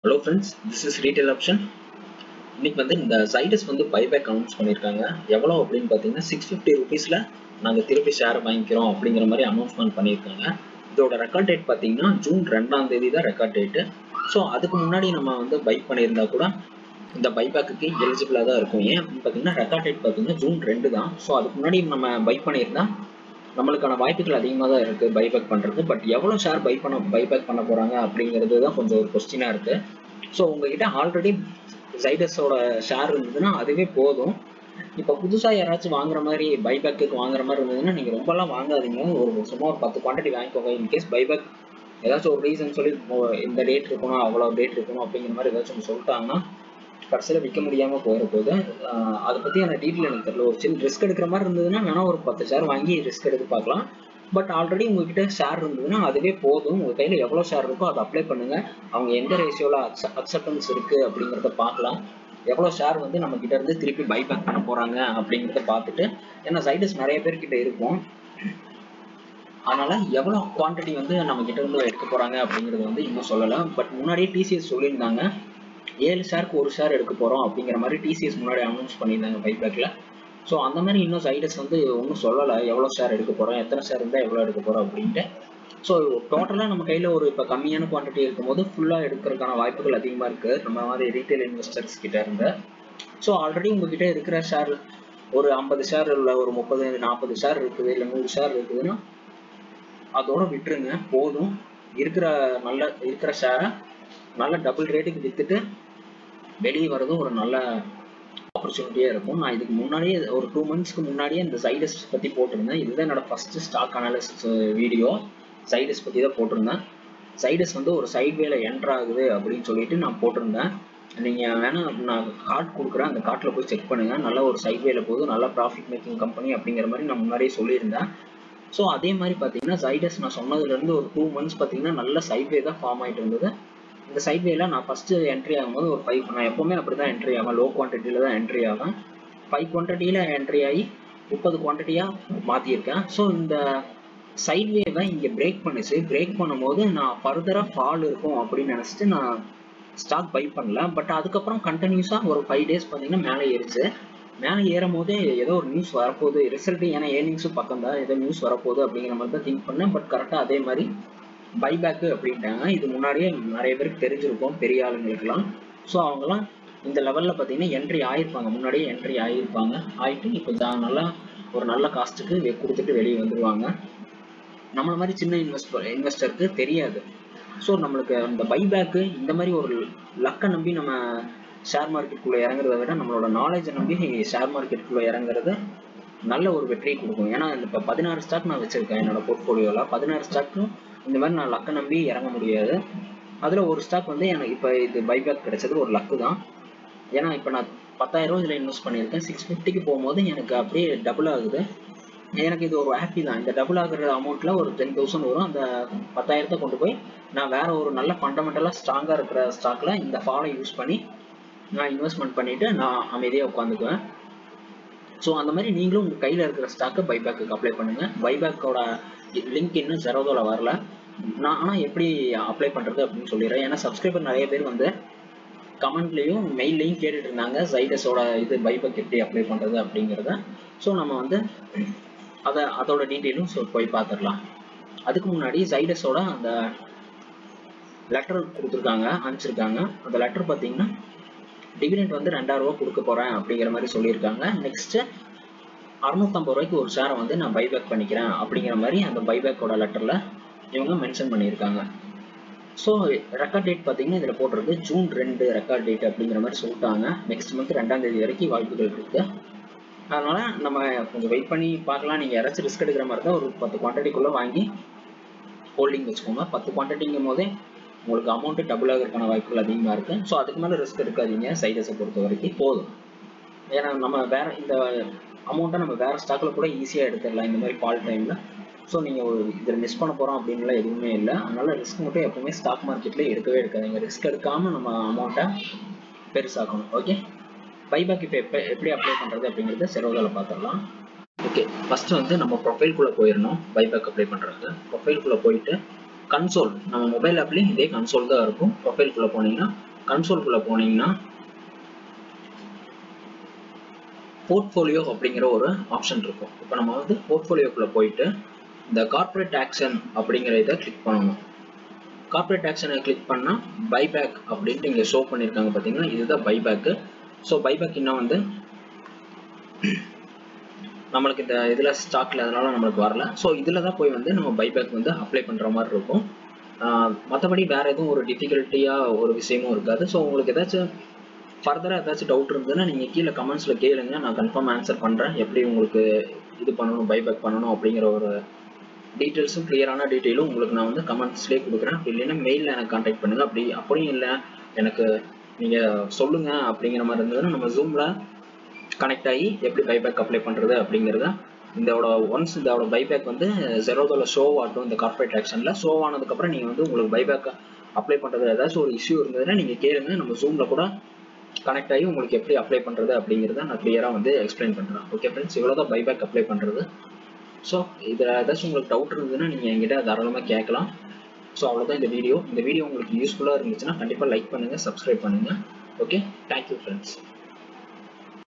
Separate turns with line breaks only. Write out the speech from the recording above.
hello friends this is retail option இன்னைக்கு வந்து இந்த சைடஸ் வந்து பைபேக் அனௌன்ஸ் பண்ணியிருக்காங்க எவ்வளோ அப்படின்னு பார்த்தீங்கன்னா சிக்ஸ் ஃபிஃப்டி ருபீஸில் நாங்கள் திருப்பி ஷேர் வாங்கிக்கிறோம் அப்படிங்கிற மாதிரி அனௌன்ஸ்மெண்ட் பண்ணியிருக்காங்க இதோட ரெக்கார்ட் டேட் பார்த்தீங்கன்னா ஜூன் ரெண்டாம் தேதி தான் ரெக்கார்ட் டேட்டு ஸோ அதுக்கு முன்னாடி நம்ம வந்து பைக் பண்ணியிருந்தா கூட இந்த பைபேக்கு எலிஜிபிளாக தான் இருக்கும் ஏன் அப்படின்னு பார்த்தீங்கன்னா ரெக்கார்ட் டேட் பார்த்தீங்கன்னா ஜூன் ரெண்டு தான் ஸோ அதுக்கு முன்னாடி நம்ம பைக் பண்ணியிருந்தா நம்மளுக்கான வாய்ப்புகள் அதிகமாக தான் இருக்குது பைபேக் பண்ணுறது பட் எவ்வளோ ஷேர் பை பண்ண பைபேக் பண்ண போகிறாங்க அப்படிங்கிறது தான் கொஞ்சம் ஒரு கொஸ்டினாக இருக்குது ஸோ உங்ககிட்ட ஆல்ரெடி ஜைடஸோட ஷேர் இருந்ததுன்னா அதுவே போதும் இப்போ புதுசாக யாராச்சும் வாங்குற மாதிரி பைபேக்கு வாங்குற மாதிரி இருந்ததுன்னா நீங்கள் ரொம்பலாம் வாங்காதீங்க ஒரு சும்மா ஒரு பத்து குவான்டிட்டி வாங்கிக்கோங்க இன்கேஸ் பைபேக் ஏதாச்சும் ஒரு ரீசன் சொல்லி இந்த டேட் இருக்கணும் அவ்வளோ டேட் இருக்கணும் அப்படிங்கிற மாதிரி ஏதாச்சும் சொல்லிட்டாங்கன்னா கடைசியில் விற்க முடியாமல் போகிற போது அதை பற்றி அந்த டீட்டெயில் எனக்கு தெரியல ஒரு சின்ன ரிஸ்க் எடுக்கிற மாதிரி இருந்ததுன்னா வேணால் ஒரு பத்து ஷேர் வாங்கி ரிஸ்க் எடுத்து பார்க்கலாம் பட் ஆல்ரெடி உங்ககிட்ட ஷேர் இருந்ததுன்னா அதுவே போதும் உங்கள் கையில் எவ்வளோ ஷேர் இருக்கோ அதை அப்ளை பண்ணுங்கள் அவங்க எந்த ரேஷியோவில் அக்செப்டன்ஸ் இருக்குது அப்படிங்கிறத பார்க்கலாம் எவ்வளோ ஷேர் வந்து நம்ம கிட்ட இருந்து திருப்பி பைபேக் பண்ண போகிறாங்க அப்படிங்கிறத பார்த்துட்டு ஏன்னா சைடஸ் நிறைய பேர்கிட்ட இருக்கும் அதனால எவ்வளோ குவான்டிட்டி வந்து நம்ம கிட்ட இருந்து எடுக்க போகிறாங்க அப்படிங்கிறது வந்து இன்னும் சொல்லலை பட் முன்னாடியே டிசிஎஸ் சொல்லியிருந்தாங்க ஏழு ஷேருக்கு ஒரு ஷேர் எடுக்க போகிறோம் அப்படிங்கிற மாதிரி டிசிஎஸ் முன்னாடி அனௌன்ஸ் பண்ணியிருந்தாங்க பைபேக்கில் ஸோ அந்த மாதிரி இன்னும் சைடஸ் வந்து ஒன்றும் சொல்லலை எவ்வளோ ஷேர் எடுக்க போகிறோம் எத்தனை ஷேர் இருந்தால் எவ்வளோ எடுக்க போகிறோம் அப்படின்ட்டு ஸோ டோட்டலாக நம்ம கையில் ஒரு இப்போ கம்மியான குவான்டிட்டி இருக்கும்போது ஃபுல்லாக எடுக்கிறதுக்கான வாய்ப்புகள் அதிகமாக இருக்குது நம்ம மாதிரி ரீட்டைல் இன்வெஸ்டர்ஸ் கிட்ட இருந்து ஸோ ஆல்ரெடி உங்ககிட்ட இருக்கிற ஷேர் ஒரு ஐம்பது ஷேர் இல்லை ஒரு முப்பது நாற்பது ஷேர் இருக்குது இல்லை நூறு ஷேர் இருக்குதுன்னா அதோட விட்டுருங்க போதும் இருக்கிற நல்ல இருக்கிற ஷேரை நல்ல டபுள் ரேட்டுக்கு விற்றுட்டு வெளியே வர்றதும் ஒரு நல்ல ஆப்பர்ச்சுனிட்டியாக இருக்கும் நான் இதுக்கு முன்னாடியே ஒரு டூ மந்த்ஸ்க்கு முன்னாடியே இந்த சைடஸ் பற்றி போட்டிருந்தேன் இதுதான் என்னோட first stock analysis video Zydus பற்றி தான் போட்டிருந்தேன் சைடஸ் வந்து ஒரு சைட் வேல என்ட்ரு ஆகுது அப்படின்னு சொல்லிட்டு நான் போட்டிருந்தேன் நீங்கள் வேணால் நான் கார்டு கொடுக்குறேன் அந்த கார்ட்டில் போய் செக் பண்ணுங்கள் நல்ல ஒரு சைட் வேல போகுது நல்ல ப்ராஃபிட் மேக்கிங் கம்பெனி அப்படிங்கிற மாதிரி நான் முன்னாடியே சொல்லியிருந்தேன் ஸோ அதே மாதிரி பார்த்தீங்கன்னா சைடஸ் நான் சொன்னதுலேருந்து ஒரு டூ மந்த்ஸ் பார்த்தீங்கன்னா நல்ல சைட்வே தான் ஃபார்ம் ஆகிட்டு இருந்தது இந்த சைட்வேல நான் ஃபஸ்ட்டு என்ட்ரி ஆகும்போது ஒரு ஃபைவ் நான் எப்போவுமே அப்படி தான் என்ட்ரி ஆகும் லோ குவான்டிட்டியில் தான் என்ட்ரி ஆகும் ஃபைவ் குவான்டிட்டியில் என்ட்ரி ஆகி முப்பது குவான்டிட்டியாக மாற்றியிருக்கேன் ஸோ இந்த சைட்வேவை இங்கே பிரேக் பண்ணிச்சு பிரேக் பண்ணும்போது நான் ஃபர்தராக ஃபால் இருக்கும் அப்படின்னு நினச்சிட்டு நான் ஸ்டாக் பை பண்ணல பட் அதுக்கப்புறம் கண்டினியூஸாக ஒரு ஃபைவ் டேஸ் பார்த்தீங்கன்னா மேலே ஏறிச்சு மேலே ஏறும் போதே ஏதோ ஒரு நியூஸ் வரப்போகுது ரிசல்ட் ஏன்னா ஏர்னிங்ஸும் பக்கம் தான் ஏதோ நியூஸ் வரப்போகுது அப்படிங்கிற மாதிரி தான் திங்க் பண்ணேன் பட் கரெக்டாக அதே மாதிரி பைபேக்கு அப்படின்ட்டாங்க இது முன்னாடியே நிறைய பேருக்கு தெரிஞ்சிருக்கும் பெரிய ஆளுங்களுக்குலாம் ஸோ அவங்கலாம் இந்த லெவலில் பார்த்தீங்கன்னா என்ட்ரி ஆயிருப்பாங்க முன்னாடியே என்ட்ரி ஆகிருப்பாங்க ஆகிட்டு இப்போ நல்லா ஒரு நல்ல காஸ்ட்டுக்கு கொடுத்துட்டு வெளியே வந்துடுவாங்க நம்மள மாதிரி சின்ன இன்வெஸ்டர் இன்வெஸ்டருக்கு தெரியாது ஸோ நம்மளுக்கு அந்த பைபேக்கு இந்த மாதிரி ஒரு லக்கை நம்பி நம்ம ஷேர் மார்க்கெட்டுக்குள்ளே இறங்குறத விட நம்மளோட நாலேஜை நம்பி ஷேர் மார்க்கெட்டுக்குள்ளே இறங்குறது நல்ல ஒரு வெற்றியை கொடுக்கும் ஏன்னா இப்போ பதினாறு ஸ்டாக் நான் வச்சுருக்கேன் என்னோட போர்ட்ஃபோலியோவில் பதினாறு ஸ்டாக்கும் இந்த மாதிரி நான் லக்கை நம்பி இறங்க முடியாது அதில் ஒரு ஸ்டாக் வந்து எனக்கு இப்போ இது பைபேக் கிடைச்சது ஒரு லக்கு தான் ஏன்னா இப்போ நான் பத்தாயிரம் இதில் இன்வெஸ்ட் பண்ணியிருக்கேன் சிக்ஸ் ஃபிஃப்டிக்கு போகும்போது எனக்கு அப்படியே டபுள் ஆகுது எனக்கு இது ஒரு ஹாப்பி தான் இந்த டபுள் ஆகுற அமௌண்ட்டில் ஒரு டென் தௌசண்ட் வரும் அந்த பத்தாயிரத்தை கொண்டு போய் நான் வேற ஒரு நல்ல ஃபண்டமெண்டலாக ஸ்ட்ராங்காக இருக்கிற ஸ்டாக்கில் இந்த ஃபாலை யூஸ் பண்ணி நான் இன்வெஸ்ட்மெண்ட் பண்ணிவிட்டு நான் அமைதியாக உட்காந்துக்குவேன் ஸோ அந்த மாதிரி நீங்களும் உங்கள் கையில் இருக்கிற ஸ்டாக்கை பைபேக்கு அப்ளை பண்ணுங்கள் பைபேக்கோட லிங்க் இன்னும் ஜெரோதோவில் வரல நான் ஆனால் எப்படி அப்ளை பண்ணுறது அப்படின்னு சொல்லிடுறேன் ஏன்னா சப்ஸ்கிரைபர் நிறைய பேர் வந்து கமெண்ட்லேயும் மெயிலையும் கேட்டுட்டு இருந்தாங்க சைடஸோட இது பைபேக் எப்படி அப்ளை பண்ணுறது அப்படிங்கிறத ஸோ நம்ம வந்து அதை அதோட டீட்டெயிலும் ஸோ போய் பார்த்துடலாம் அதுக்கு முன்னாடி சைடஸோட அந்த லெட்டர் கொடுத்துருக்காங்க அனுப்பிச்சிருக்காங்க அந்த லெட்டர் பார்த்தீங்கன்னா டிவிடெண்ட் வந்து ரெண்டாயிரம் ரூபா கொடுக்க போகிறேன் அப்படிங்கிற மாதிரி சொல்லியிருக்காங்க நெக்ஸ்ட்டு அறுநூத்தம்பது ரூபாய்க்கு ஒரு ஷேரை வந்து நான் பைபேக் பண்ணிக்கிறேன் அப்படிங்கிற மாதிரி அந்த பைபேக்கோட லெட்டரில் இவங்க மென்ஷன் பண்ணியிருக்காங்க ஸோ ரெக்கார்ட் டேட் பார்த்தீங்கன்னா இதில் போட்டிருக்கு ஜூன் ரெண்டு ரெக்கார்ட் டேட் அப்படிங்கிற மாதிரி சொல்லிட்டாங்க நெக்ஸ்ட் மந்த் ரெண்டாம் தேதி வரைக்கும் வாய்ப்புகள் இருக்குது அதனால் நம்ம கொஞ்சம் வெயிட் பண்ணி பார்க்கலாம் நீங்கள் யாராச்சும் ரிஸ்க் எடுக்கிற மாதிரி தான் ஒரு பத்து குவான்டிட்டிக்குள்ளே வாங்கி ஹோல்டிங் வச்சுக்கோங்க பத்து குவான்டிட்டிங்கும் போதே உங்களுக்கு அமௌண்ட்டு டபுள் ஆகிறதுக்கான வாய்ப்புகள் அதிகமாக இருக்குது ஸோ அதுக்கு மேலே ரிஸ்க் எடுக்காதீங்க சைடஸை பொறுத்த வரைக்கும் போதும் ஏன்னா நம்ம வேறு இந்த அமௌண்ட்டை நம்ம வேறு ஸ்டாக்கில் கூட ஈஸியாக எடுத்துடலாம் இந்த மாதிரி ஃபால் டைமில் ஸோ நீங்கள் ஒரு இதில் மிஸ் பண்ண போகிறோம் அப்படின்லாம் எதுவுமே இல்லை அதனால் ரிஸ்க் மட்டும் எப்பவுமே ஸ்டாக் மார்க்கெட்டில் எடுக்கவே எடுக்காதீங்க ரிஸ்க் எடுக்காமல் நம்ம அமௌண்ட்டை பெருசாக்கணும் ஓகே பைபேக் இப்போ எப்போ எப்படி அப்ளை பண்ணுறது அப்படிங்கிறத செரோதாவில் பார்த்துடலாம் ஓகே ஃபஸ்ட்டு வந்து நம்ம ப்ரொஃபைல்குள்ளே போயிடணும் பைபேக் அப்ளை பண்ணுறது ப்ரொஃபைல்குள்ளே போயிட்டு கன்சோல் நம்ம மொபைல் ஆப்லேயும் இதே கன்சோல் தான் இருக்கும் ப்ரொஃபைல்குள்ளே போனீங்கன்னா கன்சோல்குள்ளே போனீங்கன்னா போர்ட்ஃபோலியோ அப்படிங்கிற ஒரு ஆப்ஷன் இருக்கும் இப்போ நம்ம வந்து போர்ட்ஃபோலியோக்குள்ளே போயிட்டு இந்த கார்ப்பரேட் ஆக்ஷன் அப்படிங்கிற இதை கிளிக் பண்ணணும் கார்ப்பரேட் ஆக்ஷனை கிளிக் பண்ணால் பைபேக் அப்படின்ட்டு இங்கே ஷோ பண்ணியிருக்காங்க பார்த்தீங்கன்னா இதுதான் பைபேக்கு ஸோ பைபேக் இன்னும் வந்து நம்மளுக்கு இந்த இதில் ஸ்டாக்ல அதனால நம்மளுக்கு வரல ஸோ இதில் தான் போய் வந்து நம்ம பைபேக் வந்து அப்ளை பண்ணுற மாதிரி இருக்கும் மற்றபடி வேற எதுவும் ஒரு டிஃபிகல்ட்டியாக ஒரு விஷயமும் இருக்காது ஸோ உங்களுக்கு ஏதாச்சும் ஃபர்தராக ஏதாச்சும் டவுட் இருந்ததுன்னா நீங்கள் கீழே கமெண்ட்ஸில் கேளுங்க நான் கன்ஃபார்ம் ஆன்சர் பண்ணுறேன் எப்படி உங்களுக்கு இது பண்ணணும் பைபேக் பண்ணணும் அப்படிங்கிற ஒரு டீட்டெயில்ஸும் கிளியரான டீட்டெயிலும் உங்களுக்கு நான் வந்து கமெண்ட்ஸ்லேயே கொடுக்குறேன் அப்படி இல்லைன்னா மெயிலில் எனக்கு கான்டாக்ட் பண்ணுங்கள் அப்படி அப்படியும் இல்லை எனக்கு நீங்கள் சொல்லுங்கள் அப்படிங்கிற மாதிரி இருந்ததுன்னா நம்ம ஜூமில் கனெக்ட் ஆகி எப்படி பைபேக் அப்ளை பண்ணுறது அப்படிங்கிறத இதோட ஒன்ஸ் இதோட பைபேக் வந்து ஜெரோதோட ஷோ ஆட்டும் இந்த கார்பரேட் ஆக்ஷனில் ஷோ ஆனதுக்கப்புறம் நீங்கள் வந்து உங்களுக்கு பைபேக் அப்ளை பண்ணுறது ஏதாச்சும் ஒரு இஷ்யூ இருந்ததுன்னா நீங்கள் கேளுங்க நம்ம ஜூமில் கூட கனெக்ட் ஆகி உங்களுக்கு எப்படி அப்ளை பண்ணுறது அப்படிங்கிறத நான் கிளியராக வந்து எக்ஸ்பிளைன் பண்ணுறேன் ஓகே ஃப்ரெண்ட்ஸ் இவ்வளோ தான் பைபேக் அப்ளை பண்ணுறது ஸோ இதில் ஏதாச்சும் உங்களுக்கு டவுட் இருந்ததுன்னா நீங்கள் என்கிட்ட தாராளமாக கேட்கலாம் ஸோ அவ்வளோதான் இந்த வீடியோ இந்த வீடியோ உங்களுக்கு யூஸ்ஃபுல்லாக இருந்துச்சுன்னா கண்டிப்பாக லைக் பண்ணுங்கள் சப்ஸ்கிரைப் பண்ணுங்கள் ஓகே தேங்க்யூ ஃப்ரெண்ட்ஸ்